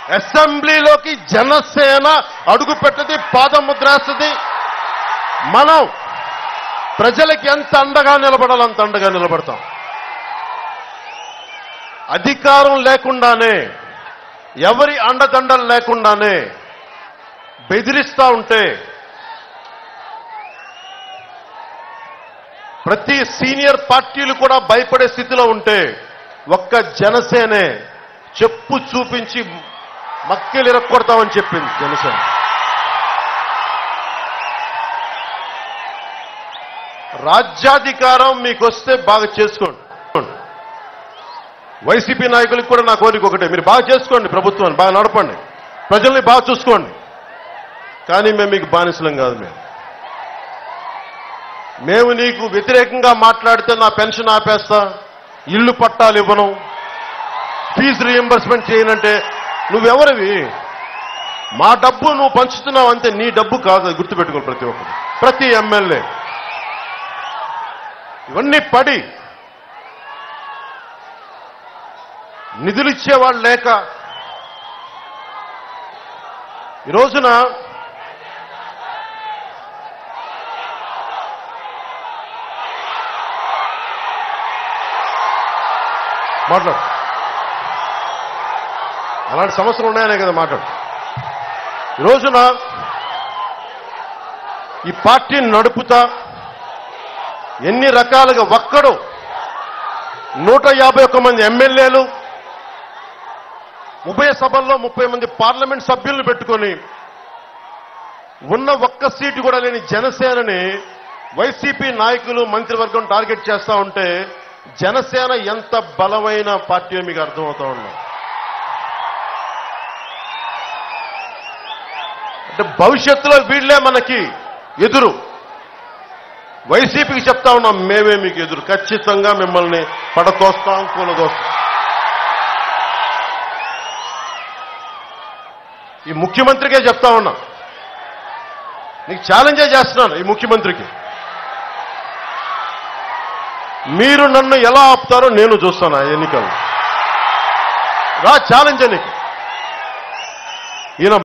అసెంబ్లీలోకి జనసేన అడుగు పెట్టది పాదం ముద్రేస్తుంది మనం ప్రజలకి ఎంత అండగా నిలబడాలో అంత అండగా నిలబడతాం అధికారం లేకుండానే ఎవరి అండదండలు లేకుండానే బెదిరిస్తా ఉంటే ప్రతి సీనియర్ పార్టీలు కూడా భయపడే స్థితిలో ఉంటే ఒక్క జనసేనే చెప్పు చూపించి మక్కిలు ఇరక్కొడతామని చెప్పింది జనసేన రాజ్యాధికారం మీకు వస్తే బాగా చేసుకోండి వైసీపీ నాయకులకు కూడా నా కోరిక ఒకటే మీరు బాగా చేసుకోండి ప్రభుత్వాన్ని బాగా నడపండి ప్రజల్ని బాగా చూసుకోండి కానీ మేము మీకు బానిసలం కాదు మేము మేము నీకు వ్యతిరేకంగా మాట్లాడితే నా పెన్షన్ ఆపేస్తా ఇల్లు పట్టాలు ఇవ్వను ఫీజు రీఎంబర్స్మెంట్ చేయనంటే నువ్వెవరివి మా డబ్బు నువ్వు పంచుతున్నావు అంతే నీ డబ్బు కాదు అది గుర్తుపెట్టుకోవాలి ప్రతి ఒక్కరు ప్రతి ఎమ్మెల్యే ఇవన్నీ పడి నిధులు ఇచ్చేవాళ్ళు లేక ఈ రోజున మాట్లాడు అలాంటి సమస్యలు ఉన్నాయనే కదా మాట్లాడు ఈ రోజున ఈ పార్టీని నడుపుతా ఎన్ని రకాలుగా ఒక్కడు నూట యాభై ఒక్క మంది ఎమ్మెల్యేలు ఉభయ సభల్లో ముప్పై మంది పార్లమెంట్ సభ్యులను పెట్టుకొని ఉన్న ఒక్క సీటు కూడా లేని జనసేనని వైసీపీ నాయకులు మంత్రివర్గం టార్గెట్ చేస్తా ఉంటే జనసేన ఎంత బలమైన పార్టీ మీకు అర్థమవుతా ఉన్నా అంటే భవిష్యత్తులో వీళ్ళే మనకి ఎదురు వైసీపీకి చెప్తా ఉన్నాం మేమే మీకు ఎదురు ఖచ్చితంగా మిమ్మల్ని పడతోస్తాం కూలదోస్తాం ఈ ముఖ్యమంత్రికే చెప్తా ఉన్నా నీకు ఛాలెంజే చేస్తున్నాను ఈ ముఖ్యమంత్రికి మీరు నన్ను ఎలా ఆపుతారో నేను చూస్తాను ఆ ఎన్నికలు రా ఛాలెంజ్ నీకు ఈయన